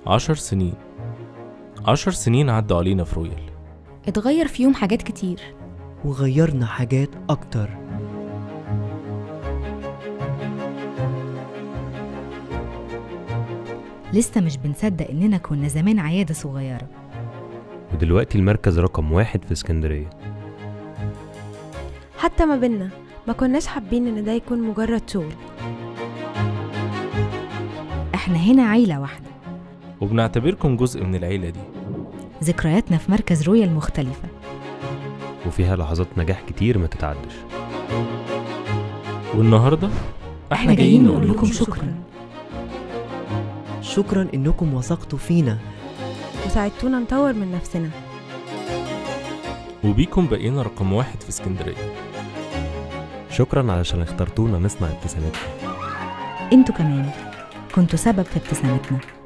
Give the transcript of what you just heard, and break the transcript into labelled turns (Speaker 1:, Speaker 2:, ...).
Speaker 1: عشر سنين عشر سنين عدوا علينا في رويال
Speaker 2: اتغير فيهم حاجات كتير
Speaker 3: وغيرنا حاجات أكتر
Speaker 4: لسه مش بنصدق إننا كنا زمان عيادة صغيرة
Speaker 5: ودلوقتي المركز رقم واحد في اسكندرية
Speaker 6: حتى ما بينا ما كناش حابين ان ده يكون مجرد شغل
Speaker 4: إحنا هنا عيلة واحدة
Speaker 1: وبنعتبركم جزء من العيلة دي
Speaker 4: ذكرياتنا في مركز رويال مختلفة
Speaker 5: وفيها لحظات نجاح كتير ما تتعدش
Speaker 1: والنهاردة
Speaker 4: إحنا جايين نقول لكم شكرا
Speaker 3: شكرا إنكم وثقتوا فينا
Speaker 6: وساعدتونا نطور من نفسنا
Speaker 1: وبيكم بقينا رقم واحد في اسكندرية
Speaker 5: شكرا علشان اخترتونا نصنع ابتسامتنا
Speaker 4: انتوا كمان كنتوا سبب في ابتسامتنا